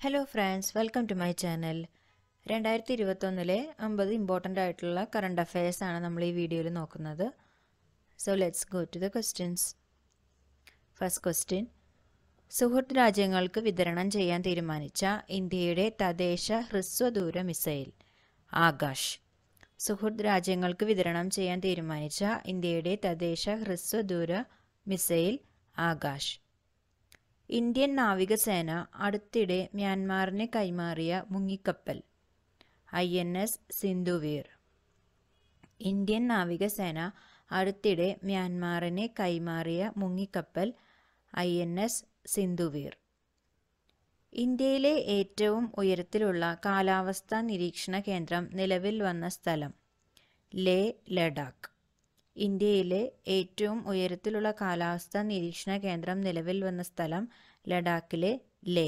hello friends welcome to my channel രണ്ടായിരത്തി ഇരുപത്തൊന്നിലെ അമ്പത് ഇമ്പോർട്ടൻ്റ് ആയിട്ടുള്ള കറണ്ട് അഫയേഴ്സ് ആണ് നമ്മൾ ഈ വീഡിയോയിൽ നോക്കുന്നത് so let's go to the questions first question സുഹൃത്ത് രാജ്യങ്ങൾക്ക് വിതരണം ചെയ്യാൻ തീരുമാനിച്ച ഇന്ത്യയുടെ തദ്ദേശ ഹ്രസ്വദൂര മിസൈൽ ആകാശ് സുഹൃത്ത് രാജ്യങ്ങൾക്ക് വിതരണം ചെയ്യാൻ തീരുമാനിച്ച ഇന്ത്യയുടെ തദ്ദേശ ഹ്രസ്വദൂര മിസൈൽ ആകാശ് ഇന്ത്യൻ നാവികസേന അടുത്തിടെ മ്യാൻമാറിന് കൈമാറിയ മുങ്ങിക്കപ്പൽ I N S Sindhuvir Indian നാവികസേന അടുത്തിടെ മ്യാൻമാറിന് കൈമാറിയ മുങ്ങിക്കപ്പൽ ഐ എൻ എസ് സിന്ധുവീർ ഇന്ത്യയിലെ ഏറ്റവും ഉയരത്തിലുള്ള കാലാവസ്ഥാ നിരീക്ഷണ കേന്ദ്രം നിലവിൽ വന്ന സ്ഥലം ലേ ലഡാക്ക് ഇന്ത്യയിലെ ഏറ്റവും ഉയരത്തിലുള്ള കാലാവസ്ഥാ നിരീക്ഷണ കേന്ദ്രം നിലവിൽ വന്ന സ്ഥലം ലഡാക്കിലെ ലേ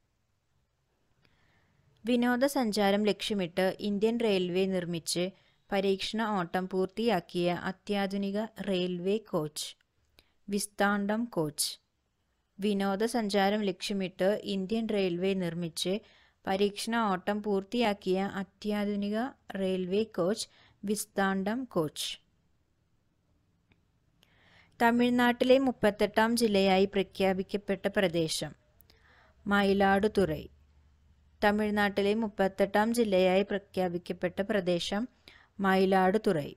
വിനോദസഞ്ചാരം ലക്ഷ്യമിട്ട് ഇന്ത്യൻ റെയിൽവേ നിർമ്മിച്ച് പരീക്ഷണ ഓട്ടം പൂർത്തിയാക്കിയ അത്യാധുനിക റെയിൽവേ കോച്ച് വിസ്താണ്ടം കോച്ച് വിനോദസഞ്ചാരം ലക്ഷ്യമിട്ട് ഇന്ത്യൻ റെയിൽവേ നിർമ്മിച്ച് പരീക്ഷണ ഓട്ടം പൂർത്തിയാക്കിയ അത്യാധുനിക റെയിൽവേ കോച്ച് വിസ്താണ്ടം കോച്ച് തമിഴ്നാട്ടിലെ മുപ്പത്തെട്ടാം ജില്ലയായി പ്രഖ്യാപിക്കപ്പെട്ട പ്രദേശം മയിലാടുതുറൈ തമിഴ്നാട്ടിലെ മുപ്പത്തെട്ടാം ജില്ലയായി പ്രഖ്യാപിക്കപ്പെട്ട പ്രദേശം മയിലാടുതുറൈ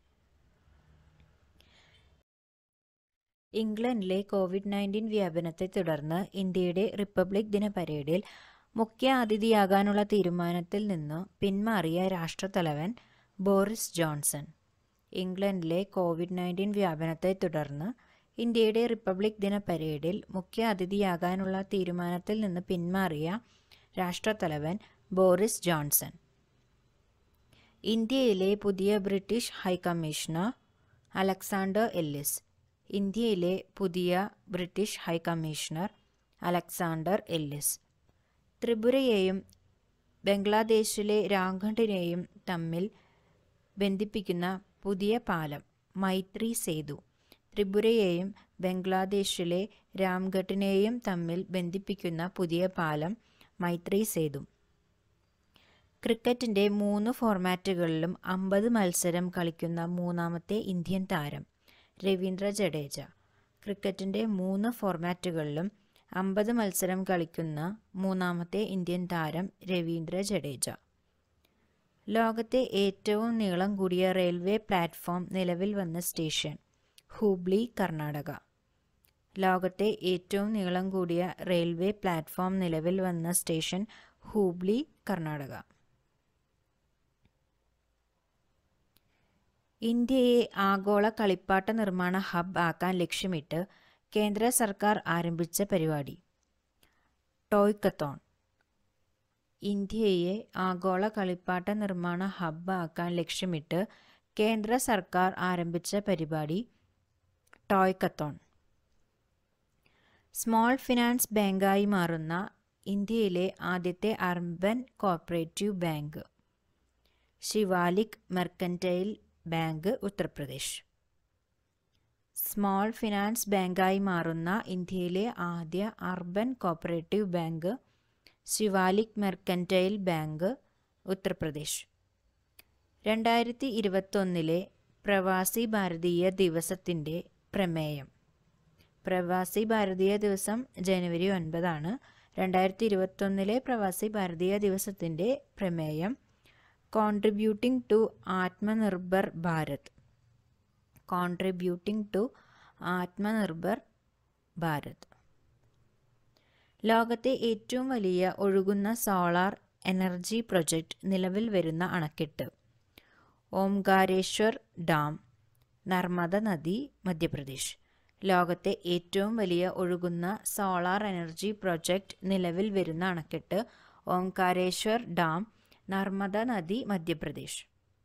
ഇംഗ്ലണ്ടിലെ കോവിഡ് നയൻറ്റീൻ വ്യാപനത്തെ തുടർന്ന് ഇന്ത്യയുടെ റിപ്പബ്ലിക് ദിന പരേഡിൽ മുഖ്യ അതിഥിയാകാനുള്ള തീരുമാനത്തിൽ നിന്നു പിന്മാറിയ രാഷ്ട്രത്തലവൻ ബോറിസ് ജോൺസൺ ഇംഗ്ലണ്ടിലെ കോവിഡ് നയൻറ്റീൻ വ്യാപനത്തെ തുടർന്ന് ഇന്ത്യയുടെ റിപ്പബ്ലിക് ദിന പരേഡിൽ മുഖ്യ അതിഥിയാകാനുള്ള തീരുമാനത്തിൽ നിന്ന് പിന്മാറിയ രാഷ്ട്രത്തലവൻ ബോറിസ് ജോൺസൺ ഇന്ത്യയിലെ പുതിയ ബ്രിട്ടീഷ് ഹൈക്കമ്മീഷണർ അലക്സാണ്ടർ എല്ലിസ് ഇന്ത്യയിലെ പുതിയ ബ്രിട്ടീഷ് ഹൈക്കമ്മീഷണർ അലക്സാണ്ടർ എല്ലിസ് ത്രിപുരയെയും ബംഗ്ലാദേശിലെ രാംഘട്ടിനെയും തമ്മിൽ ബന്ധിപ്പിക്കുന്ന പുതിയ പാലം മൈത്രി സേതു ത്രിപുരയെയും ബംഗ്ലാദേശിലെ രാംഘട്ടിനെയും തമ്മിൽ ബന്ധിപ്പിക്കുന്ന പുതിയ പാലം മൈത്രി സേതു ക്രിക്കറ്റിൻ്റെ മൂന്ന് ഫോർമാറ്റുകളിലും അമ്പത് മത്സരം കളിക്കുന്ന മൂന്നാമത്തെ ഇന്ത്യൻ താരം രവീന്ദ്ര ജഡേജ ക്രിക്കറ്റിൻ്റെ മൂന്ന് ഫോർമാറ്റുകളിലും അമ്പത് മത്സരം കളിക്കുന്ന മൂന്നാമത്തെ ഇന്ത്യൻ താരം രവീന്ദ്ര ജഡേജ ലോകത്തെ ഏറ്റവും നീളം കൂടിയ റെയിൽവേ പ്ലാറ്റ്ഫോം നിലവിൽ വന്ന സ്റ്റേഷൻ ഹൂബ്ലി കർണാടക ലോകത്തെ ഏറ്റവും നീളം കൂടിയ റെയിൽവേ പ്ലാറ്റ്ഫോം നിലവിൽ വന്ന സ്റ്റേഷൻ ഹൂബ്ലി കർണാടക ഇന്ത്യയെ ആഗോള കളിപ്പാട്ട നിർമ്മാണ ഹബ് ആക്കാൻ ലക്ഷ്യമിട്ട് കേന്ദ്ര സർക്കാർ ആരംഭിച്ച പരിപാടി ടോയ്ക്കത്തോൺ ഇന്ത്യയെ ആഗോള കളിപ്പാട്ട നിർമ്മാണ ഹബ് ആക്കാൻ ലക്ഷ്യമിട്ട് കേന്ദ്ര സർക്കാർ ആരംഭിച്ച പരിപാടി ടോയ്ക്കത്തോൺ സ്മോൾ ഫിനാൻസ് ബാങ്കായി മാറുന്ന ഇന്ത്യയിലെ ആദ്യത്തെ urban cooperative bank Shivalik mercantile bank Uttar Pradesh small finance ബാങ്കായി മാറുന്ന ഇന്ത്യയിലെ ആദ്യ urban cooperative bank Shivalik mercantile bank Uttar Pradesh രണ്ടായിരത്തി ഇരുപത്തൊന്നിലെ പ്രവാസി ഭാരതീയ ദിവസത്തിൻ്റെ പ്രമേയം പ്രവാസി ഭാരതീയ ദിവസം ജനുവരി ഒൻപതാണ് രണ്ടായിരത്തി ഇരുപത്തൊന്നിലെ പ്രവാസി ഭാരതീയ ദിവസത്തിൻ്റെ പ്രമേയം contributing to Atmanirbhar Bharat contributing to Atmanirbhar Bharat ലോകത്തെ ഏറ്റവും വലിയ ഒഴുകുന്ന സോളാർ എനർജി പ്രൊജക്റ്റ് നിലവിൽ വരുന്ന അണക്കെട്ട് ഓംകാരേശ്വർ ഡാം നർമ്മദ നദി മധ്യപ്രദേശ് ലോകത്തെ ഏറ്റവും വലിയ ഒഴുകുന്ന സോളാർ എനർജി പ്രൊജക്റ്റ് നിലവിൽ വരുന്ന അണക്കെട്ട് ഓംകാരേശ്വർ ഡാം നർമ്മദ നദി മധ്യപ്രദേശ്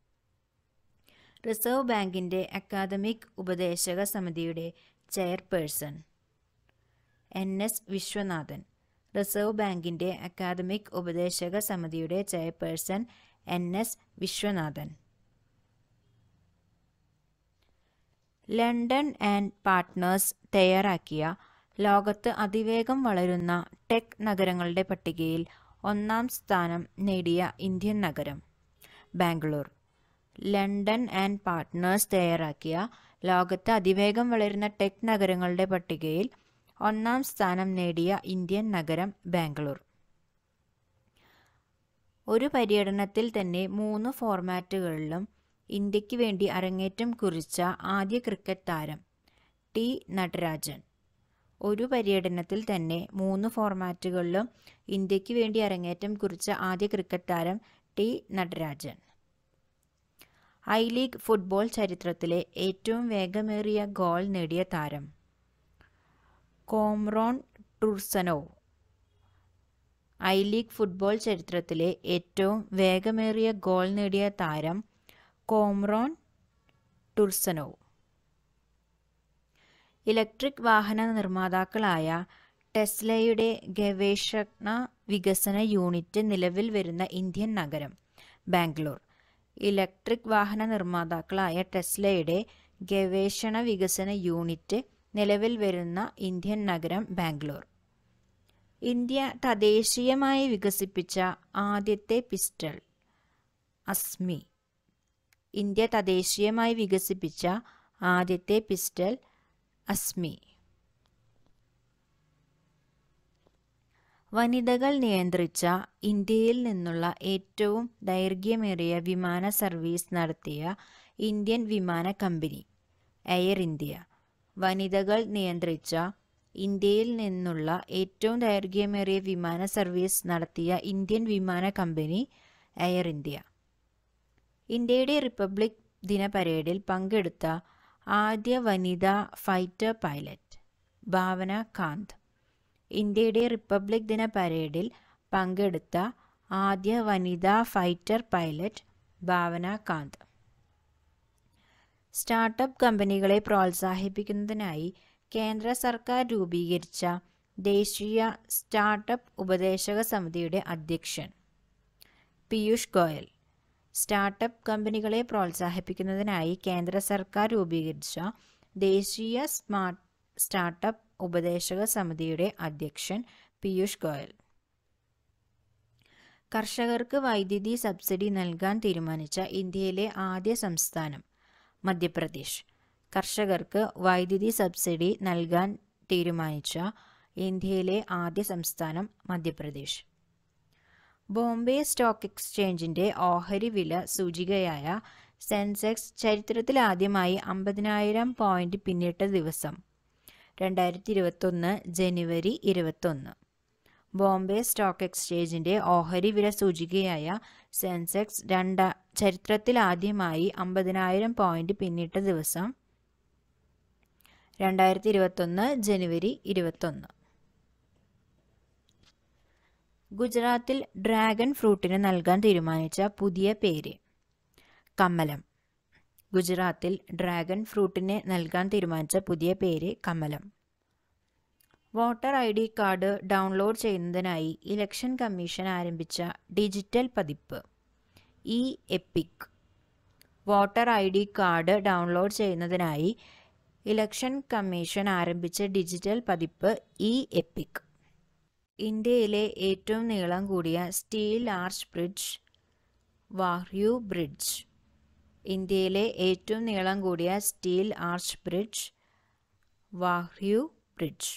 റിസർവ് ബാങ്കിൻ്റെ അക്കാദമിക് ഉപദേശക സമിതിയുടെ chairperson N S Viswanathan reserve ബാങ്കിൻ്റെ അക്കാദമിക് ഉപദേശക സമിതിയുടെ chairperson N S Viswanathan London and partners തയ്യാറാക്കിയ ലോകത്ത് അതിവേഗം വളരുന്ന ടെക് നഗരങ്ങളുടെ പട്ടികയിൽ ഒന്നാം സ്ഥാനം നേടിയ ഇന്ത്യൻ നഗരം ബാംഗ്ലൂർ ലണ്ടൻ ആൻഡ് പാർട്ട്നേഴ്സ് തയ്യാറാക്കിയ ലോകത്ത് അതിവേഗം വളരുന്ന ടെക് നഗരങ്ങളുടെ പട്ടികയിൽ ഒന്നാം സ്ഥാനം നേടിയ ഇന്ത്യൻ നഗരം ബാംഗ്ലൂർ ഒരു പര്യടനത്തിൽ തന്നെ മൂന്ന് ഫോർമാറ്റുകളിലും ഇന്ത്യക്ക് വേണ്ടി അരങ്ങേറ്റം കുറിച്ച ആദ്യ ക്രിക്കറ്റ് താരം ടി നടരാജൻ ഒരു പര്യടനത്തിൽ തന്നെ മൂന്ന് ഫോർമാറ്റുകളിലും ഇന്ത്യക്ക് വേണ്ടി അരങ്ങേറ്റം കുറിച്ച ആദ്യ ക്രിക്കറ്റ് താരം T Natarajan I league football ചരിത്രത്തിലെ ഏറ്റവും വേഗമേറിയ ഗോൾ നേടിയ താരം Komron Tursunov I league football ചരിത്രത്തിലെ ഏറ്റവും വേഗമേറിയ ഗോൾ നേടിയ താരം കോംറോൺ ടുർസനോവ് ഇലക്ട്രിക് വാഹന നിർമ്മാതാക്കളായ ടെസ്ലയുടെ ഗവേഷണ വികസന യൂണിറ്റ് നിലവിൽ വരുന്ന ഇന്ത്യൻ നഗരം ബാംഗ്ലൂർ ഇലക്ട്രിക് വാഹന നിർമ്മാതാക്കളായ ടെസ്ലയുടെ ഗവേഷണ വികസന യൂണിറ്റ് നിലവിൽ വരുന്ന ഇന്ത്യൻ നഗരം ബാംഗ്ലൂർ ഇന്ത്യ തദ്ദേശീയമായി വികസിപ്പിച്ച ആദ്യത്തെ പിസ്റ്റൾ അസ്മി ഇന്ത്യ തദ്ദേശീയമായി വികസിപ്പിച്ച ആദ്യത്തെ പിസ്റ്റൾ അസ്മി വനിതകൾ നിയന്ത്രിച്ച ഇന്ത്യയിൽ നിന്നുള്ള ഏറ്റവും ദൈർഘ്യമേറിയ വിമാന സർവീസ് നടത്തിയ ഇന്ത്യൻ വിമാന കമ്പനി എയർ ഇന്ത്യ വനിതകൾ നിയന്ത്രിച്ച ഇന്ത്യയിൽ നിന്നുള്ള ഏറ്റവും ദൈർഘ്യമേറിയ വിമാന സർവീസ് നടത്തിയ ഇന്ത്യൻ വിമാന കമ്പനി എയർ ഇന്ത്യ ഇന്ത്യയുടെ റിപ്പബ്ലിക് ദിന പരേഡിൽ പങ്കെടുത്ത ആദ്യ വനിതാ ഫൈറ്റർ പൈലറ്റ് ഭാവന കാന്ത് ഇന്ത്യയുടെ റിപ്പബ്ലിക് ദിന പരേഡിൽ പങ്കെടുത്ത ആദ്യ വനിതാ fighter pilot Bhawana Kanth startup കമ്പനികളെ പ്രോത്സാഹിപ്പിക്കുന്നതിനായി കേന്ദ്ര സർക്കാർ രൂപീകരിച്ച ദേശീയ സ്റ്റാർട്ടപ്പ് ഉപദേശക സമിതിയുടെ അധ്യക്ഷൻ പീയൂഷ് ഗോയൽ സ്റ്റാർട്ടപ്പ് കമ്പനികളെ പ്രോത്സാഹിപ്പിക്കുന്നതിനായി കേന്ദ്ര സർക്കാർ രൂപീകരിച്ച ദേശീയ സ്മാർട്ട് സ്റ്റാർട്ടപ്പ് ഉപദേശക സമിതിയുടെ അധ്യക്ഷൻ പീയൂഷ് ഗോയൽ കർഷകർക്ക് വൈദ്യുതി സബ്സിഡി നൽകാൻ തീരുമാനിച്ച ഇന്ത്യയിലെ ആദ്യ സംസ്ഥാനം മധ്യപ്രദേശ് കർഷകർക്ക് വൈദ്യുതി സബ്സിഡി നൽകാൻ തീരുമാനിച്ച ഇന്ത്യയിലെ ആദ്യ സംസ്ഥാനം മധ്യപ്രദേശ് ബോംബെ സ്റ്റോക്ക് എക്സ്ചേഞ്ചിൻ്റെ ഓഹരി വില സൂചികയായ സെൻസെക്സ് ചരിത്രത്തിലാദ്യമായി അമ്പതിനായിരം പോയിന്റ് പിന്നിട്ട ദിവസം രണ്ടായിരത്തി ഇരുപത്തൊന്ന് ജനുവരി ഇരുപത്തൊന്ന് ബോംബെ സ്റ്റോക്ക് എക്സ്ചേഞ്ചിൻ്റെ ഓഹരി വില സൂചികയായ സെൻസെക്സ് രണ്ട ചരിത്രത്തിലാദ്യമായി അമ്പതിനായിരം പോയിന്റ് പിന്നിട്ട ദിവസം രണ്ടായിരത്തി ഇരുപത്തൊന്ന് ജനുവരി ഇരുപത്തൊന്ന് ഗുജറാത്തിൽ ഡ്രാഗൺ ഫ്രൂട്ടിന് നൽകാൻ തീരുമാനിച്ച പുതിയ പേര് കമലം ഗുജറാത്തിൽ ഡ്രാഗൺ ഫ്രൂട്ടിന് നൽകാൻ തീരുമാനിച്ച പുതിയ പേര് Kamalam voter I D card download ചെയ്യുന്നതിനായി ഇലക്ഷൻ കമ്മീഷൻ ആരംഭിച്ച ഡിജിറ്റൽ പതിപ്പ് E EPIC voter I D card download ചെയ്യുന്നതിനായി ഇലക്ഷൻ കമ്മീഷൻ ആരംഭിച്ച ഡിജിറ്റൽ പതിപ്പ് ഇ എപ്പിക് ഇന്ത്യയിലെ ഏറ്റവും നീളം കൂടിയ സ്റ്റീൽ ആർച്ച് ബ്രിഡ്ജ് വാഹ്യു ബ്രിഡ്ജ് ഇന്ത്യയിലെ ഏറ്റവും നീളം കൂടിയ സ്റ്റീൽ ആർച്ച് ബ്രിഡ്ജ് വാഹ്യു ബ്രിഡ്ജ്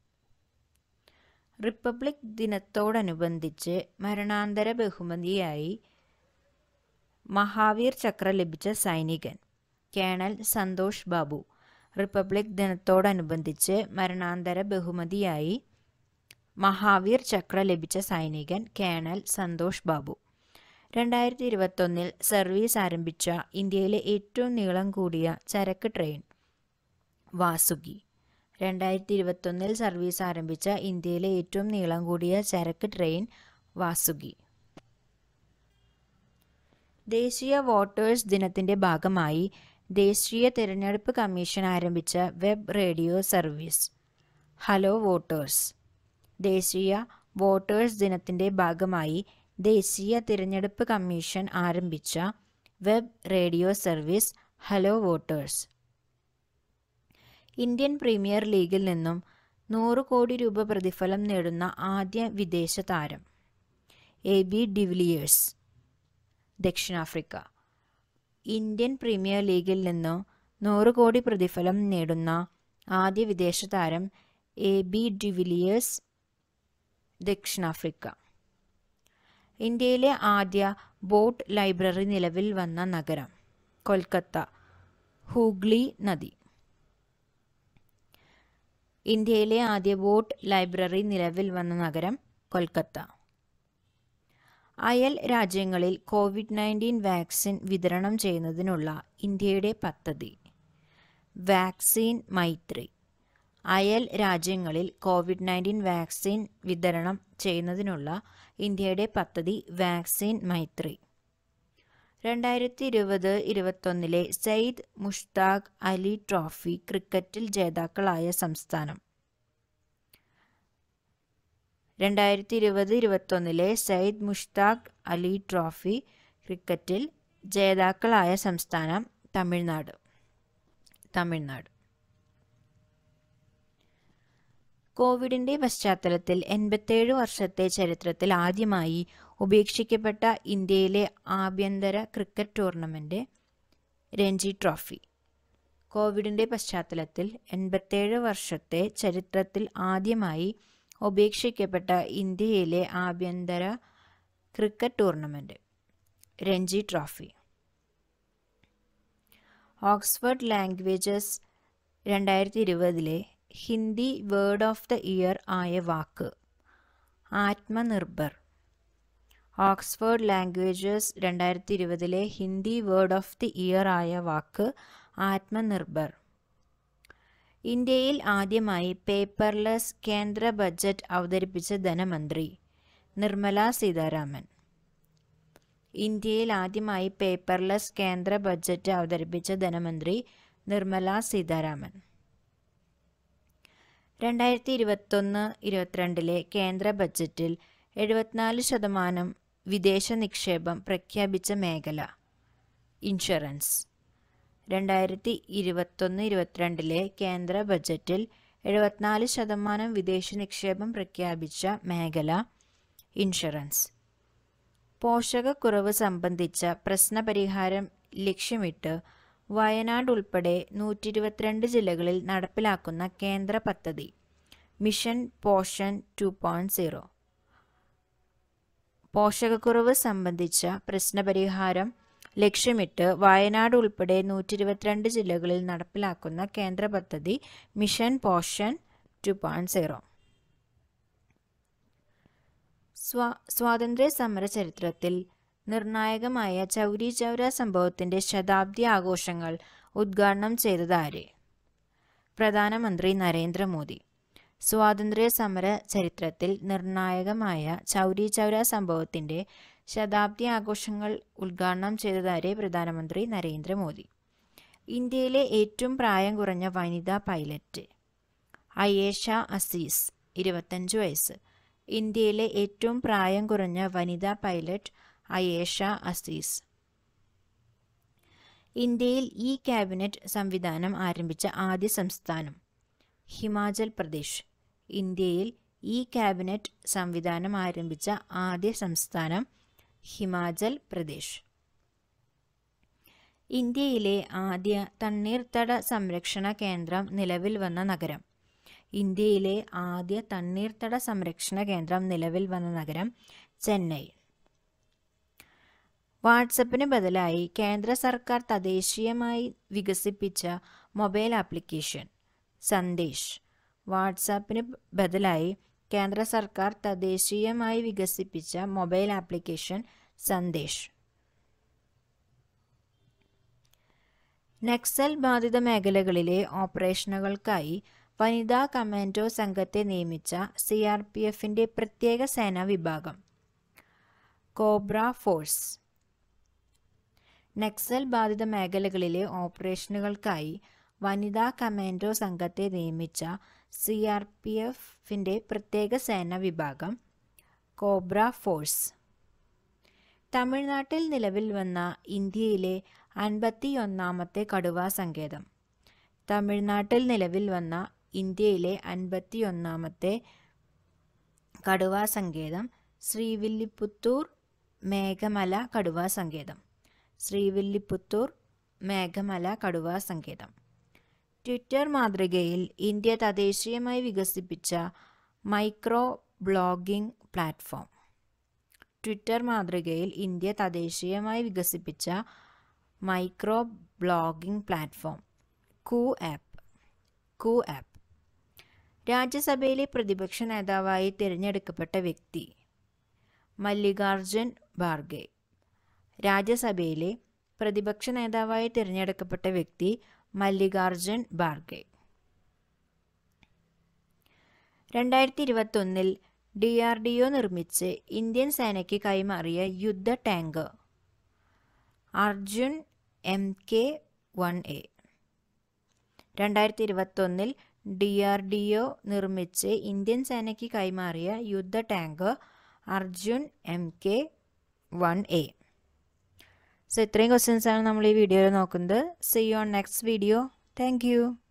റിപ്പബ്ലിക് ദിനത്തോടനുബന്ധിച്ച് മരണാന്തര ബഹുമതിയായി മഹാവീർ ചക്ര ലഭിച്ച സൈനികൻ കേണൽ സന്തോഷ് ബാബു റിപ്പബ്ലിക് ദിനത്തോടനുബന്ധിച്ച് മരണാന്തര ബഹുമതിയായി മഹാവീർ ചക്ര ലഭിച്ച സൈനികൻ കേണൽ സന്തോഷ് ബാബു രണ്ടായിരത്തി ഇരുപത്തൊന്നിൽ സർവീസ് ആരംഭിച്ച ഇന്ത്യയിലെ ഏറ്റവും നീളം കൂടിയ ചരക്ക് ട്രെയിൻ വാസുകി രണ്ടായിരത്തി ഇരുപത്തൊന്നിൽ സർവീസ് ആരംഭിച്ച ഇന്ത്യയിലെ ഏറ്റവും നീളം കൂടിയ ചരക്ക് ട്രെയിൻ വാസുകി ദേശീയ വോട്ടേഴ്സ് ദിനത്തിൻ്റെ ഭാഗമായി ദേശീയ തിരഞ്ഞെടുപ്പ് കമ്മീഷൻ ആരംഭിച്ച web radio service hello voters ദേശീയ വോട്ടേഴ്സ് ദിനത്തിൻ്റെ ഭാഗമായി ദേശീയ തിരഞ്ഞെടുപ്പ് കമ്മീഷൻ ആരംഭിച്ച web radio service hello voters Indian premier ലീഗിൽ നിന്നും നൂറ് കോടി രൂപ പ്രതിഫലം നേടുന്ന ആദ്യ വിദേശ താരം എ ബി ഡിവിലിയേഴ്സ് ദക്ഷിണാഫ്രിക്ക ഇന്ത്യൻ പ്രീമിയർ ലീഗിൽ നിന്ന് നൂറ് കോടി പ്രതിഫലം നേടുന്ന ആദ്യ വിദേശ താരം എ ബി ഡിവിലിയേഴ്സ് ദക്ഷിണാഫ്രിക്ക ഇന്ത്യയിലെ ആദ്യ ബോട്ട് ലൈബ്രറി നിലവിൽ വന്ന നഗരം കൊൽക്കത്ത ഹൂഗ്ലി നദി ഇന്ത്യയിലെ ആദ്യ ബോട്ട് ലൈബ്രറി നിലവിൽ വന്ന നഗരം കൊൽക്കത്ത അയൽ രാജ്യങ്ങളിൽ കോവിഡ് നയൻറ്റീൻ വാക്സിൻ വിതരണം ചെയ്യുന്നതിനുള്ള ഇന്ത്യയുടെ പദ്ധതി വാക്സിൻ മൈത്രി അയൽ രാജ്യങ്ങളിൽ കോവിഡ് നയൻറ്റീൻ വാക്സിൻ വിതരണം ചെയ്യുന്നതിനുള്ള ഇന്ത്യയുടെ പദ്ധതി വാക്സിൻ മൈത്രി രണ്ടായിരത്തി ഇരുപത് ഇരുപത്തൊന്നിലെ സയ്യിദ് മുഷ്താഖ് അലി ട്രോഫി ക്രിക്കറ്റിൽ ജേതാക്കളായ സംസ്ഥാനം രണ്ടായിരത്തി ഇരുപത് ഇരുപത്തൊന്നിലെ സയ്യിദ് മുഷ്താഖ് അലി ട്രോഫി ക്രിക്കറ്റിൽ ജേതാക്കളായ സംസ്ഥാനം തമിഴ്നാട് തമിഴ്നാട് കോവിഡിന്റെ പശ്ചാത്തലത്തിൽ എൺപത്തേഴ് വർഷത്തെ ചരിത്രത്തിൽ ആദ്യമായി ഉപേക്ഷിക്കപ്പെട്ട ഇന്ത്യയിലെ ആഭ്യന്തര ക്രിക്കറ്റ് ടൂർണമെന്റ് രഞ്ജി ട്രോഫി കോവിഡിന്റെ പശ്ചാത്തലത്തിൽ എൺപത്തേഴ് വർഷത്തെ ചരിത്രത്തിൽ ആദ്യമായി ഉപേക്ഷിക്കപ്പെട്ട ഇന്ത്യയിലെ ആഭ്യന്തര cricket tournament Ranji trophy Oxford languages രണ്ടായിരത്തി ഇരുപതിലെ Hindi word of the year ആയ വാക്ക് ആത്മനിർഭർ ഓക്സ്ഫോർഡ് ലാംഗ്വേജസ് രണ്ടായിരത്തി ഇരുപതിലെ Hindi word of the year ആയ വാക്ക് ആത്മനിർഭർ ഇന്ത്യയിൽ ആദ്യമായി പേപ്പർലെസ് കേന്ദ്ര ബജറ്റ് അവതരിപ്പിച്ച ധനമന്ത്രി നിർമ്മല സീതാരാമൻ ഇന്ത്യയിൽ ആദ്യമായി പേപ്പർലെസ് കേന്ദ്ര ബജറ്റ് അവതരിപ്പിച്ച ധനമന്ത്രി നിർമ്മല സീതാരാമൻ രണ്ടായിരത്തി ഇരുപത്തൊന്ന് ഇരുപത്തിരണ്ടിലെ കേന്ദ്ര ബജറ്റിൽ എഴുപത്തിനാല് ശതമാനം വിദേശ നിക്ഷേപം പ്രഖ്യാപിച്ച മേഖല ഇൻഷുറൻസ് രണ്ടായിരത്തി ഇരുപത്തൊന്ന് ഇരുപത്തിരണ്ടിലെ കേന്ദ്ര ബജറ്റിൽ എഴുപത്തിനാല് ശതമാനം വിദേശ നിക്ഷേപം പ്രഖ്യാപിച്ച മേഖല ഇൻഷുറൻസ് പോഷകക്കുറവ് സംബന്ധിച്ച പ്രശ്നപരിഹാരം ലക്ഷ്യമിട്ട് വയനാട് ഉൾപ്പെടെ നൂറ്റി ഇരുപത്തിരണ്ട് ജില്ലകളിൽ നടപ്പിലാക്കുന്ന കേന്ദ്ര പദ്ധതി mission Poshan two point zero പോഷകക്കുറവ് സംബന്ധിച്ച പ്രശ്നപരിഹാരം ലക്ഷ്യമിട്ട് വയനാട് ഉൾപ്പെടെ നൂറ്റി ഇരുപത്തിരണ്ട് ജില്ലകളിൽ നടപ്പിലാക്കുന്ന കേന്ദ്ര പദ്ധതി mission Poshan two point zero സ്വാ സ്വാതന്ത്ര്യ സമര ചരിത്രത്തിൽ നിർണായകമായ ചൗരി ചൗര സംഭവത്തിന്റെ ശതാബ്ദി ആഘോഷങ്ങൾ ഉദ്ഘാടനം ചെയ്തതാരെ പ്രധാനമന്ത്രി നരേന്ദ്രമോദി സ്വാതന്ത്ര്യ സമര ചരിത്രത്തിൽ നിർണായകമായ ചൗരി ചൗര സംഭവത്തിന്റെ ശതാബ്ദി ആഘോഷങ്ങൾ ഉദ്ഘാടനം ചെയ്തതാരെ പ്രധാനമന്ത്രി നരേന്ദ്രമോദി ഇന്ത്യയിലെ ഏറ്റവും പ്രായം കുറഞ്ഞ വനിതാ പൈലറ്റ് അയേഷ അസീസ് ഇരുപത്തഞ്ച് വയസ്സ് ഇന്ത്യയിലെ ഏറ്റവും പ്രായം കുറഞ്ഞ വനിതാ പൈലറ്റ് അയേഷ അസീസ് ഇന്ത്യയിൽ ഈ ക്യാബിനറ്റ് സംവിധാനം ആരംഭിച്ച ആദ്യ സംസ്ഥാനം ഹിമാചൽ പ്രദേശ് ഇന്ത്യയിൽ ഈ ക്യാബിനറ്റ് സംവിധാനം ആരംഭിച്ച ആദ്യ സംസ്ഥാനം ഹിമാചൽ പ്രദേശ് ഇന്ത്യയിലെ ആദ്യ തണ്ണീർത്തട സംരക്ഷണ കേന്ദ്രം നിലവിൽ വന്ന നഗരം ഇന്ത്യയിലെ ആദ്യ തണ്ണീർത്തട സംരക്ഷണ കേന്ദ്രം നിലവിൽ വന്ന നഗരം ചെന്നൈ വാട്സപ്പിന് ബദലായി കേന്ദ്ര സർക്കാർ തദ്ദേശീയമായി വികസിപ്പിച്ച മൊബൈൽ ആപ്ലിക്കേഷൻ സന്ദേശ് വാട്സാപ്പിന് ബദലായി കേന്ദ്ര സർക്കാർ തദ്ദേശീയമായി വികസിപ്പിച്ച മൊബൈൽ ആപ്ലിക്കേഷൻ സന്ദേശ് നക്സൽ ബാധിത മേഖലകളിലെ ഓപ്പറേഷനുകൾക്കായി വനിതാ കമാൻഡോ സംഘത്തെ നിയമിച്ച സി ആർ പി എഫിന്റെ പ്രത്യേക സേനാ വിഭാഗം കോബ്ര ഫോഴ്സ് നക്സൽ ബാധിത മേഖലകളിലെ ഓപ്പറേഷനുകൾക്കായി വനിതാ കമാൻഡോ സംഘത്തെ നിയമിച്ച സി ആർ പി എഫിന്റെ പ്രത്യേക സേനാ വിഭാഗം കോബ്ര ഫോഴ്സ് തമിഴ്നാട്ടിൽ നിലവിൽ വന്ന ഇന്ത്യയിലെ അൻപത്തിയൊന്നാമത്തെ കടുവാ സങ്കേതം തമിഴ്നാട്ടിൽ നിലവിൽ വന്ന ഇന്ത്യയിലെ അൻപത്തി ഒന്നാമത്തെ കടുവാ സങ്കേതം ശ്രീവില്ലിപുത്തൂർ മേഘമല കടുവാ സങ്കേതം ശ്രീവില്ലിപുത്തൂർ മേഘമല കടുവാ സങ്കേതം ട്വിറ്റർ മാതൃകയിൽ ഇന്ത്യ തദ്ദേശീയമായി വികസിപ്പിച്ച മൈക്രോ ബ്ലോഗിംഗ് പ്ലാറ്റ്ഫോം ട്വിറ്റർ മാതൃകയിൽ ഇന്ത്യ തദ്ദേശീയമായി വികസിപ്പിച്ച micro blogging platform Koo app Koo app രാജ്യസഭയിലെ പ്രതിപക്ഷ നേതാവായി തിരഞ്ഞെടുക്കപ്പെട്ട വ്യക്തി മല്ലികാർജുൻ ഖാർഗെ രാജ്യസഭയിലെ പ്രതിപക്ഷ നേതാവായി തിരഞ്ഞെടുക്കപ്പെട്ട വ്യക്തി മല്ലികാർജുൻ ഖാർഗെ രണ്ടായിരത്തി ഇരുപത്തൊന്നിൽ ഡി ആർ ഡി ഒ നിർമ്മിച്ച് ഇന്ത്യൻ സേനയ്ക്ക് കൈമാറിയ യുദ്ധ tank Arjun M K one A രണ്ടായിരത്തി ഇരുപത്തൊന്നിൽ ഡി ആർ ഡി ഒ നിർമ്മിച്ച് ഇന്ത്യൻ സേനയ്ക്ക് കൈമാറിയ യുദ്ധ tank Arjun M K one A so ഇത്രയും ക്വസ്റ്റ്യൻസ് ആണ് നമ്മൾ ഈ വീഡിയോയിൽ നോക്കുന്നത് see you on next video thank U